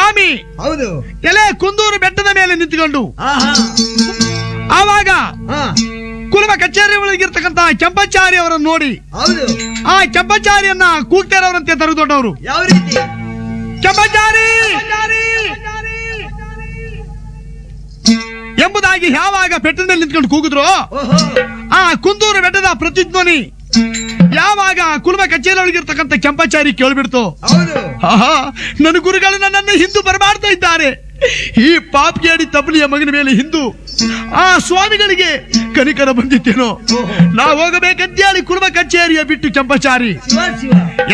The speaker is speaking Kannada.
ಸ್ವಾಮಿ ಹೌದು ಎಲೆ ಕುಂದೂರು ಬೆಟ್ಟದ ಮೇಲೆ ನಿಂತುಕೊಂಡು ಆಹಾ ಆವಾಗ ಹಾ ಕುಲಮ ಕಚೇರಿ ಒಳಗಿರ್ತಕ್ಕಂತ ಕೆಂಪಚಾರಿ ಅವರನ್ನು ನೋಡಿ ಹೌದು ಆ ಕೆಂಪಚಾರಿಯನ್ನ ಕೂಗ್ತಾರವರಂತೆ ತರ ದೊಡ್ಡವರು ಯಾವ ರೀತಿ ಕೆಂಪಚಾರಿ ಎಂಬುದಾಗಿ ಯಾವಾಗ ಬೆಟ್ಟದ ಮೇಲೆ ನಿಂತ್ಕೊಂಡು ಕೂಗಿದ್ರು ಓಹೋ ಆ ಕುಂದೂರು ಬೆಟ್ಟದ ಪ್ರತಿಧ್ವನಿ ಯಾವಾಗ ಕುಲಮ ಕಚೇರಿ ಒಳಗಿರ್ತಕ್ಕಂಥ ಕೆಂಪಚಾರಿ ಕೇಳ್ಬಿಡ್ತು ಹೌದು ಆಹಾ ನನ್ನ ಗುರುಗಳು ನನ್ನನ್ನು ಹಿಂದೂ ಬರಮಾಡ್ತಾ ಇದ್ದಾರೆ ಈ ಪಾಪಿಯಾಡಿ ತಪ್ಪಲಿಯ ಮಗನ ಮೇಲೆ ಹಿಂದೂ ಆ ಸ್ವಾಮಿಗಳಿಗೆ ಕನಿಕರ ಬಂದಿತ್ತೇನೋ ನಾ ಹೋಗಬೇಕಂತೇಳಿ ಕುರುಬ ಕಚೇರಿಯ ಬಿಟ್ಟು ಕೆಂಪಚಾರಿ ಶಿವ ಶಿವ